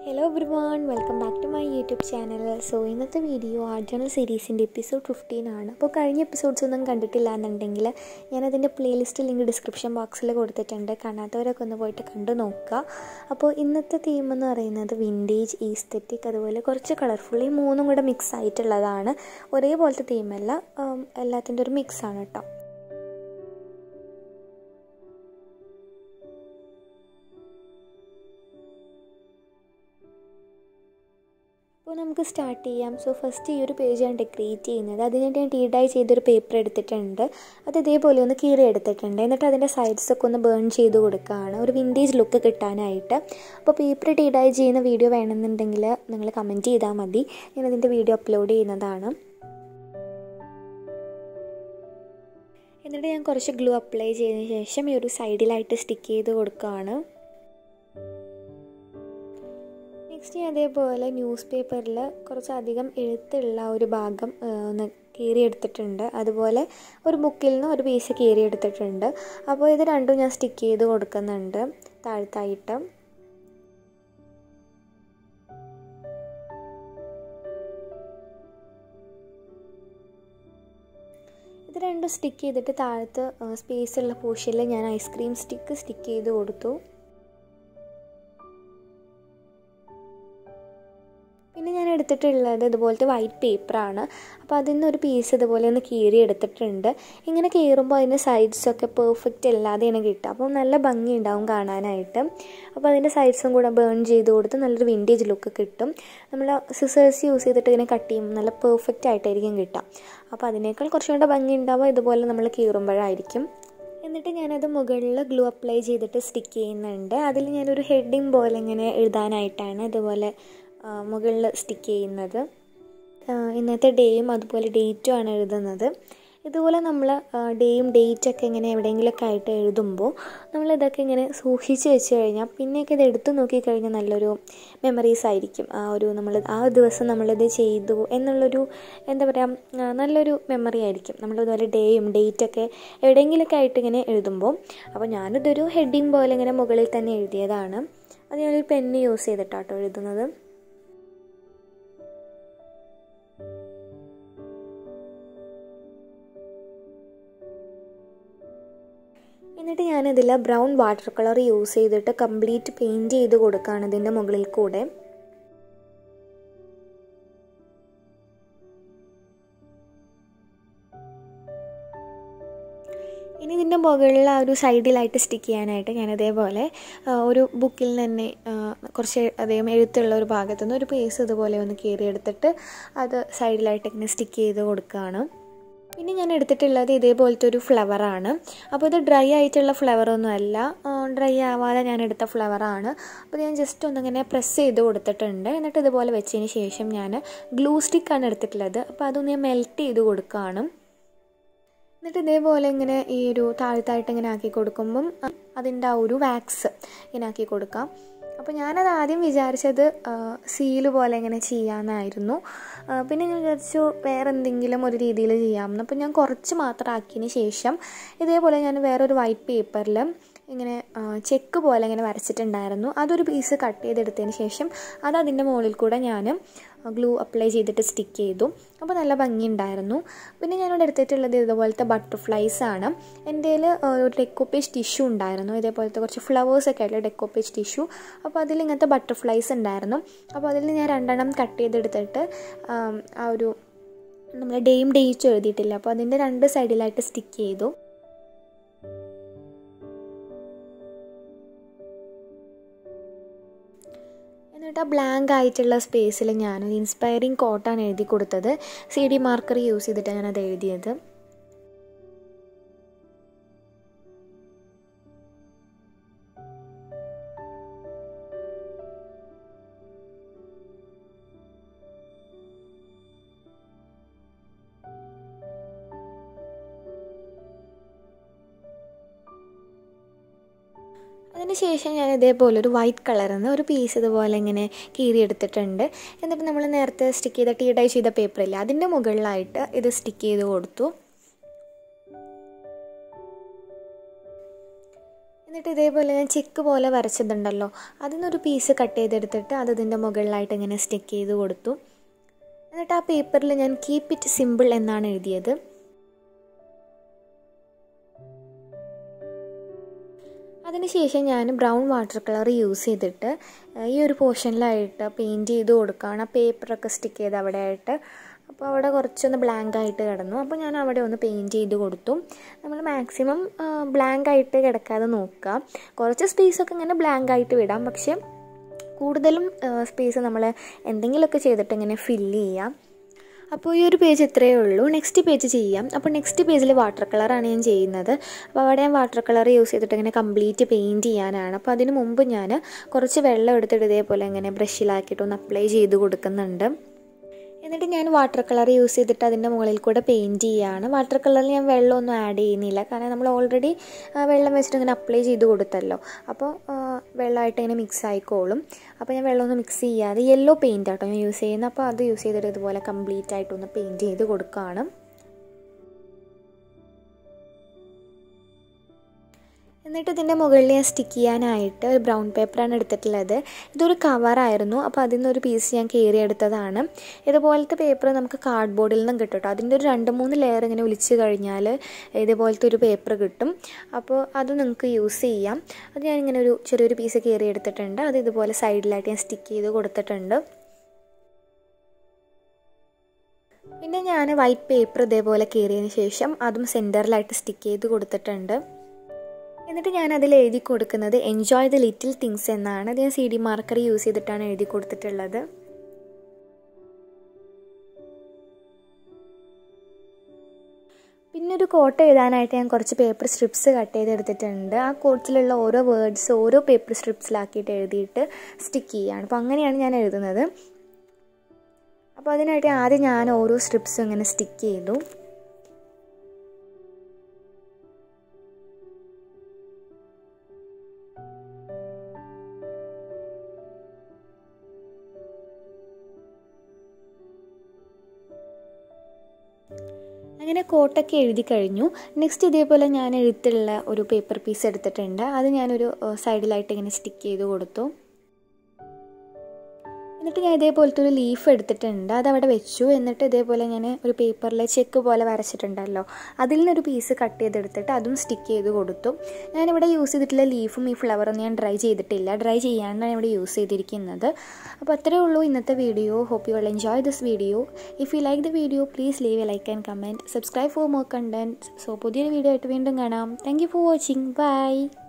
hello everyone welcome back to my YouTube channel so ഇന്നത്തെ video art journal സീരീസിൻ്റെ episode fifteen ആണ് അപ്പോൾ കഴിഞ്ഞ എപ്പിസോഡ്സ് ഒന്നും കണ്ടിട്ടില്ല എന്നുണ്ടെങ്കിൽ ഞാനതിൻ്റെ പ്ലേലിസ്റ്റ് ലിങ്ക് ഡിസ്ക്രിപ്ഷൻ ബോക്സിൽ കൊടുത്തിട്ടുണ്ട് കാണാത്തവരൊക്കെ ഒന്ന് പോയിട്ട് കണ്ടു നോക്കുക അപ്പോൾ ഇന്നത്തെ തീം എന്ന് പറയുന്നത് വിൻറ്റേജ് ഈസ്തെറ്റിക് അതുപോലെ കുറച്ച് കളർഫുൾ ഈ മൂന്നും കൂടെ മിക്സ് ആയിട്ടുള്ളതാണ് ഒരേപോലത്തെ തീമല്ല എല്ലാത്തിൻ്റെ ഒരു മിക്സ് ആണ് കേട്ടോ അപ്പോൾ നമുക്ക് സ്റ്റാർട്ട് ചെയ്യാം സോ ഫസ്റ്റ് ഈ ഒരു പേജ് ഞാൻ ഡെക്കറേറ്റ് ചെയ്യുന്നത് അതിനായിട്ട് ഞാൻ ടീ ഡൈ ചെയ്തൊരു പേപ്പർ എടുത്തിട്ടുണ്ട് അത് ഇതേപോലെ ഒന്ന് കീറി എടുത്തിട്ടുണ്ട് എന്നിട്ട് അതിൻ്റെ സൈഡ്സൊക്കെ ഒന്ന് ബേൺ ചെയ്ത് കൊടുക്കുകയാണ് ഒരു വിൻറ്റേജ് ലുക്ക് കിട്ടാനായിട്ട് അപ്പോൾ പേപ്പർ ടീ ഡൈ ചെയ്യുന്ന വീഡിയോ വേണമെന്നുണ്ടെങ്കിൽ നിങ്ങൾ കമൻറ്റ് ചെയ്താൽ മതി ഞാൻ അതിൻ്റെ വീഡിയോ അപ്ലോഡ് ചെയ്യുന്നതാണ് എന്നിട്ട് ഞാൻ കുറച്ച് ഗ്ലൂ അപ്ലൈ ചെയ്തതിന് ശേഷം ഈ ഒരു സൈഡിലായിട്ട് സ്റ്റിക്ക് ചെയ്ത് കൊടുക്കുകയാണ് നെക്സ്റ്റ് ഞാൻ അതേപോലെ ന്യൂസ് പേപ്പറിൽ കുറച്ചധികം എഴുത്തുള്ള ഒരു ഭാഗം ഒന്ന് കീറിയെടുത്തിട്ടുണ്ട് അതുപോലെ ഒരു ബുക്കിൽ നിന്ന് ഒരു പീസ് കീറിയെടുത്തിട്ടുണ്ട് അപ്പോൾ ഇത് രണ്ടും ഞാൻ സ്റ്റിക്ക് ചെയ്ത് കൊടുക്കുന്നുണ്ട് താഴ്ത്തായിട്ട് ഇത് രണ്ടും സ്റ്റിക്ക് ചെയ്തിട്ട് താഴത്ത് സ്പേസുള്ള പോർഷനിൽ ഞാൻ ഐസ്ക്രീം സ്റ്റിക്ക് സ്റ്റിക്ക് ചെയ്ത് കൊടുത്തു പിന്നെ ഞാൻ എടുത്തിട്ടുള്ളത് ഇതുപോലത്തെ വൈറ്റ് പേപ്പറാണ് അപ്പോൾ അതിൽ നിന്ന് ഒരു പീസ് ഇതുപോലെ ഒന്ന് കീറി എടുത്തിട്ടുണ്ട് ഇങ്ങനെ കീറുമ്പോൾ അതിൻ്റെ സൈഡ്സൊക്കെ പെർഫെക്റ്റ് അല്ലാതെയാണ് കിട്ടുക അപ്പോൾ നല്ല ഭംഗി ഉണ്ടാവും കാണാനായിട്ട് അപ്പോൾ അതിൻ്റെ സൈഡ്സും കൂടെ ബേൺ ചെയ്ത് കൊടുത്ത് നല്ലൊരു വിൻറ്റേജ് ലുക്ക് കിട്ടും നമ്മൾ സിസേഴ്സ് യൂസ് ചെയ്തിട്ട് ഇങ്ങനെ കട്ട് ചെയ്യുമ്പോൾ നല്ല പെർഫെക്റ്റ് ആയിട്ടായിരിക്കും കിട്ടുക അപ്പോൾ അതിനേക്കാൾ കുറച്ചും കൂടെ ഭംഗി ഉണ്ടാവുക ഇതുപോലെ നമ്മൾ കീറുമ്പോഴായിരിക്കും എന്നിട്ട് ഞാനത് മുകളിൽ ഗ്ലൂ അപ്ലൈ ചെയ്തിട്ട് സ്റ്റിക്ക് ചെയ്യുന്നുണ്ട് അതിൽ ഞാനൊരു ഹെഡിങ് പോലെ ഇങ്ങനെ എഴുതാനായിട്ടാണ് ഇതുപോലെ മുകളിൽ സ്റ്റിക്ക് ചെയ്യുന്നത് ഇന്നത്തെ ഡേയും അതുപോലെ ഡേറ്റും ആണ് എഴുതുന്നത് ഇതുപോലെ നമ്മൾ ഡേയും ഡേറ്റൊക്കെ ഇങ്ങനെ എവിടെയെങ്കിലുമൊക്കെ ആയിട്ട് എഴുതുമ്പോൾ നമ്മൾ ഇതൊക്കെ ഇങ്ങനെ സൂക്ഷിച്ച് വെച്ച് കഴിഞ്ഞാൽ പിന്നെയൊക്കെ ഇത് എടുത്തു നോക്കിക്കഴിഞ്ഞാൽ നല്ലൊരു മെമ്മറീസ് ആയിരിക്കും ആ ഒരു നമ്മൾ ആ ദിവസം നമ്മളിത് ചെയ്തു എന്നുള്ളൊരു എന്താ പറയുക നല്ലൊരു മെമ്മറി ആയിരിക്കും നമ്മൾ ഇതുപോലെ ഡേയും ഡേറ്റൊക്കെ എവിടെയെങ്കിലുമൊക്കെ ആയിട്ട് ഇങ്ങനെ എഴുതുമ്പോൾ അപ്പോൾ ഞാനിതൊരു ഹെഡിങ് പോലെ ഇങ്ങനെ മുകളിൽ തന്നെ എഴുതിയതാണ് അത് ഞാനൊരു പെന്ന് യൂസ് ചെയ്തിട്ടാട്ടോ എഴുതുന്നത് എന്നിട്ട് ഞാനിതിൽ ബ്രൗൺ വാട്ടർ കളർ യൂസ് ചെയ്തിട്ട് കംപ്ലീറ്റ് പെയിൻറ്റ് ചെയ്ത് കൊടുക്കുകയാണ് ഇതിൻ്റെ മുകളിൽ കൂടെ ഇനി ഇതിൻ്റെ മുകളിൽ ആ ഒരു സൈഡിലായിട്ട് സ്റ്റിക്ക് ചെയ്യാനായിട്ട് ഞാൻ ഇതേപോലെ ഒരു ബുക്കിൽ തന്നെ കുറച്ച് അധികം എഴുത്തുള്ള ഒരു ഭാഗത്തു നിന്ന് ഒരു പേസ് ഇതുപോലെ ഒന്ന് കീറിയെടുത്തിട്ട് അത് സൈഡിലായിട്ട് ഇങ്ങനെ സ്റ്റിക്ക് ചെയ്ത് കൊടുക്കുകയാണ് പിന്നെ ഞാൻ എടുത്തിട്ടുള്ളത് ഇതേപോലത്തെ ഒരു ഫ്ലവറാണ് അപ്പോൾ ഇത് ഡ്രൈ ആയിട്ടുള്ള ഫ്ലവറൊന്നും അല്ല ഡ്രൈ ആവാതെ ഞാൻ എടുത്ത ഫ്ലവറാണ് അപ്പോൾ ഞാൻ ജസ്റ്റ് ഒന്നിങ്ങനെ പ്രസ് ചെയ്ത് കൊടുത്തിട്ടുണ്ട് എന്നിട്ട് ഇതുപോലെ വെച്ചതിന് ശേഷം ഞാൻ ഗ്ലൂ സ്റ്റിക്കാണ് എടുത്തിട്ടുള്ളത് അപ്പോൾ അതൊന്ന് ഞാൻ മെൽറ്റ് ചെയ്ത് കൊടുക്കുകയാണ് എന്നിട്ട് ഇതേപോലെ ഇങ്ങനെ ഈ ഒരു താഴ്ത്തായിട്ട് ഇങ്ങനെ ആക്കി കൊടുക്കുമ്പം അതിൻ്റെ ആ ഒരു വാക്സ് ഇങ്ങനെ ആക്കി കൊടുക്കാം അപ്പോൾ ഞാനത് ആദ്യം വിചാരിച്ചത് സീല് പോലെ ഇങ്ങനെ ചെയ്യാമെന്നായിരുന്നു പിന്നെ ഞാൻ വിചാരിച്ചു വേറെ എന്തെങ്കിലും ഒരു രീതിയിൽ ചെയ്യാമെന്ന് അപ്പോൾ ഞാൻ കുറച്ച് മാത്രം ആക്കിയതിന് ശേഷം ഇതേപോലെ ഞാൻ വേറൊരു വൈറ്റ് പേപ്പറിൽ ഇങ്ങനെ ചെക്ക് പോലെ ഇങ്ങനെ വരച്ചിട്ടുണ്ടായിരുന്നു അതൊരു പീസ് കട്ട് ചെയ്തെടുത്തതിന് ശേഷം അത് അതിൻ്റെ മുകളിൽ കൂടെ ഞാൻ ഗ്ലൂ അപ്ലൈ ചെയ്തിട്ട് സ്റ്റിക്ക് ചെയ്തു അപ്പോൾ നല്ല ഭംഗിയുണ്ടായിരുന്നു പിന്നെ ഞാനിവിടെ എടുത്തിട്ടുള്ളത് ഇതുപോലത്തെ ബട്ടർഫ്ലൈസ് ആണ് എൻ്റെ കയ്യിൽ ഒരു ഡെക്കോപ്പേജ് ടിഷ്യൂ ഉണ്ടായിരുന്നു ഇതേപോലത്തെ കുറച്ച് ഫ്ലവേഴ്സൊക്കെ ആയിട്ടുള്ള ഡെക്കോപ്പേജ് ടിഷ്യൂ അപ്പോൾ അതിൽ ഇങ്ങനത്തെ ബട്ടർഫ്ലൈസ് ഉണ്ടായിരുന്നു അപ്പോൾ അതിൽ ഞാൻ രണ്ടെണ്ണം കട്ട് ചെയ്തെടുത്തിട്ട് ആ ഒരു നമ്മൾ ഡേയും ഡേറ്റും എഴുതിയിട്ടില്ല അപ്പോൾ അതിൻ്റെ രണ്ട് സൈഡിലായിട്ട് സ്റ്റിക്ക് ചെയ്തു എന്നിട്ട് ആ ബ്ലാങ്ക് ആയിട്ടുള്ള സ്പേസിൽ ഞാൻ ഇൻസ്പയറിങ് കോട്ടാണ് എഴുതി കൊടുത്തത് സി ഡി മാർക്കർ യൂസ് ചെയ്തിട്ടാണ് ഞാനത് എഴുതിയത് അതിന് ശേഷം ഞാൻ ഇതേപോലെ ഒരു വൈറ്റ് കളറിൽ നിന്ന് ഒരു പീസ് ഇതുപോലെ ഇങ്ങനെ കീറിയെടുത്തിട്ടുണ്ട് എന്നിട്ട് നമ്മൾ നേരത്തെ സ്റ്റിക്ക് ചെയ്ത ടീ ഡൈ ചെയ്ത പേപ്പറില്ലേ അതിൻ്റെ മുകളിലായിട്ട് ഇത് സ്റ്റിക്ക് ചെയ്ത് കൊടുത്തു എന്നിട്ട് ഇതേപോലെ ഞാൻ ചെക്ക് പോലെ വരച്ചതുണ്ടല്ലോ അതിൽ നിന്നൊരു പീസ് കട്ട് ചെയ്തെടുത്തിട്ട് അത് ഇതിൻ്റെ മുകളിലായിട്ട് ഇങ്ങനെ സ്റ്റിക്ക് ചെയ്ത് കൊടുത്തു എന്നിട്ട് ആ പേപ്പറിൽ ഞാൻ കീപ്പ് ഇറ്റ് സിമ്പിൾ എന്നാണ് എഴുതിയത് അതിനുശേഷം ഞാൻ ബ്രൗൺ വാട്ടർ കളർ യൂസ് ചെയ്തിട്ട് ഈ ഒരു പോർഷനിലായിട്ട് പെയിൻറ്റ് ചെയ്ത് കൊടുക്കുകയാണ് ആ പേപ്പറൊക്കെ സ്റ്റിക്ക് ചെയ്ത് അവിടെ ആയിട്ട് അപ്പോൾ അവിടെ കുറച്ചൊന്ന് ബ്ലാങ്ക് ആയിട്ട് കിടന്നു അപ്പോൾ ഞാൻ അവിടെ ഒന്ന് പെയിൻറ്റ് ചെയ്ത് കൊടുത്തു നമ്മൾ മാക്സിമം ബ്ലാങ്ക് ആയിട്ട് കിടക്കാതെ നോക്കുക കുറച്ച് സ്പേസൊക്കെ ഇങ്ങനെ ബ്ലാങ്ക് ആയിട്ട് വിടാം പക്ഷേ കൂടുതലും സ്പേസ് നമ്മൾ എന്തെങ്കിലുമൊക്കെ ചെയ്തിട്ട് ഇങ്ങനെ ഫില്ല് ചെയ്യാം അപ്പോൾ ഈ ഒരു പേജ് ഇത്രയേ ഉള്ളൂ നെക്സ്റ്റ് പേജ് ചെയ്യാം അപ്പോൾ നെക്സ്റ്റ് പേജിൽ വാട്ടർ കളറാണ് ഞാൻ ചെയ്യുന്നത് അപ്പോൾ അവിടെ ഞാൻ വാട്ടർ കളർ യൂസ് ചെയ്തിട്ട് ഇങ്ങനെ കംപ്ലീറ്റ് പെയിൻറ്റ് ചെയ്യാനാണ് അപ്പോൾ അതിന് മുമ്പ് ഞാൻ കുറച്ച് വെള്ളം എടുത്തിട്ട് ഇതേപോലെ ഇങ്ങനെ ബ്രഷിലാക്കിയിട്ട് ഒന്ന് അപ്ലൈ ചെയ്ത് കൊടുക്കുന്നുണ്ട് എന്നിട്ട് ഞാൻ വാട്ടർ കളർ യൂസ് ചെയ്തിട്ട് അതിൻ്റെ മുകളിൽ കൂടെ പെയിൻറ്റ് ചെയ്യുകയാണ് വാട്ടർ കളറിൽ ഞാൻ വെള്ളമൊന്നും ആഡ് ചെയ്യുന്നില്ല കാരണം നമ്മൾ ഓൾറെഡി വെള്ളം വെച്ചിട്ട് ഇങ്ങനെ അപ്ലൈ ചെയ്ത് കൊടുത്തല്ലോ അപ്പോൾ വെള്ളമായിട്ട് ഇങ്ങനെ മിക്സ് ആയിക്കോളും അപ്പോൾ ഞാൻ വെള്ളമൊന്നും മിക്സ് ചെയ്യാതെ യെല്ലോ പെയിൻ്റ് ആട്ടോ ഞാൻ യൂസ് ചെയ്യുന്നത് അപ്പോൾ അത് യൂസ് ചെയ്തിട്ട് ഇതുപോലെ കംപ്ലീറ്റ് ആയിട്ടൊന്ന് പെയിൻറ്റ് ചെയ്ത് കൊടുക്കുകയാണ് എന്നിട്ട് ഇതിൻ്റെ മുകളിൽ ഞാൻ സ്റ്റിക്ക് ചെയ്യാനായിട്ട് ഒരു ബ്രൗൺ പേപ്പറാണ് എടുത്തിട്ടുള്ളത് ഇതൊരു കവറായിരുന്നു അപ്പോൾ അതിൽ നിന്നൊരു പീസ് ഞാൻ കയറി എടുത്തതാണ് ഇതുപോലത്തെ പേപ്പർ നമുക്ക് കാർഡ് ബോർഡിൽ നിന്നും കിട്ടും കേട്ടോ അതിൻ്റെ ഒരു രണ്ട് മൂന്ന് ലെയർ ഇങ്ങനെ ഒലിച്ച് കഴിഞ്ഞാൽ ഇതുപോലത്തെ ഒരു പേപ്പർ കിട്ടും അപ്പോൾ അത് നിങ്ങൾക്ക് യൂസ് ചെയ്യാം അത് ഞാനിങ്ങനെ ഒരു ചെറിയൊരു പീസ് കയറി എടുത്തിട്ടുണ്ട് അത് ഇതുപോലെ സൈഡിലായിട്ട് ഞാൻ സ്റ്റിക്ക് ചെയ്ത് കൊടുത്തിട്ടുണ്ട് പിന്നെ ഞാൻ വൈറ്റ് പേപ്പർ ഇതേപോലെ കയറിയതിന് ശേഷം അതും സെൻറ്ററിലായിട്ട് സ്റ്റിക്ക് ചെയ്ത് കൊടുത്തിട്ടുണ്ട് എന്നിട്ട് ഞാൻ അതിൽ എഴുതി കൊടുക്കുന്നത് എൻജോയ് ദ ലിറ്റിൽ തിങ്സ് എന്നാണ് അത് ഞാൻ സി ഡി മാർക്കർ യൂസ് ചെയ്തിട്ടാണ് എഴുതി കൊടുത്തിട്ടുള്ളത് പിന്നെ ഒരു കോട്ട് എഴുതാനായിട്ട് ഞാൻ കുറച്ച് പേപ്പർ സ്ട്രിപ്സ് കട്ട് ചെയ്തെടുത്തിട്ടുണ്ട് ആ കോട്ടിലുള്ള ഓരോ വേർഡ്സ് ഓരോ പേപ്പർ സ്ട്രിപ്സിലാക്കിയിട്ട് എഴുതിയിട്ട് സ്റ്റിക്ക് ചെയ്യുകയാണ് അപ്പോൾ അങ്ങനെയാണ് ഞാൻ എഴുതുന്നത് അപ്പോൾ അതിനായിട്ട് ആദ്യം ഞാൻ ഓരോ സ്ട്രിപ്സും ഇങ്ങനെ സ്റ്റിക്ക് ചെയ്തു അങ്ങനെ കോട്ടൊക്കെ എഴുതി കഴിഞ്ഞു നെക്സ്റ്റ് ഇതേപോലെ ഞാൻ എഴുത്തുള്ള ഒരു പേപ്പർ പീസ് എടുത്തിട്ടുണ്ട് അത് ഞാനൊരു സൈഡിലായിട്ട് ഇങ്ങനെ സ്റ്റിക്ക് ചെയ്ത് കൊടുത്തു എന്നിട്ട് ഞാൻ ഇതേപോലത്തെ ഒരു ലീഫ് എടുത്തിട്ടുണ്ട് അതവിടെ വെച്ചു എന്നിട്ട് ഇതേപോലെ ഞാൻ ഒരു പേപ്പറിൽ ചെക്ക് പോലെ വരച്ചിട്ടുണ്ടല്ലോ അതിൽ നിന്നൊരു പീസ് കട്ട് ചെയ്തെടുത്തിട്ട് അതും സ്റ്റിക്ക് ചെയ്ത് കൊടുത്തു ഞാനിവിടെ യൂസ് ചെയ്തിട്ടുള്ള ലീഫും ഈ ഫ്ലവറൊന്നും ഞാൻ ഡ്രൈ ചെയ്തിട്ടില്ല ഡ്രൈ ചെയ്യാനാണ് ഇവിടെ യൂസ് ചെയ്തിരിക്കുന്നത് അപ്പോൾ അത്രയേ ഉള്ളൂ ഇന്നത്തെ video hope you will enjoy this video if you like the video please leave a like and comment subscribe for more content so പുതിയൊരു വീഡിയോ ആയിട്ട് വീണ്ടും കാണാം thank you for watching by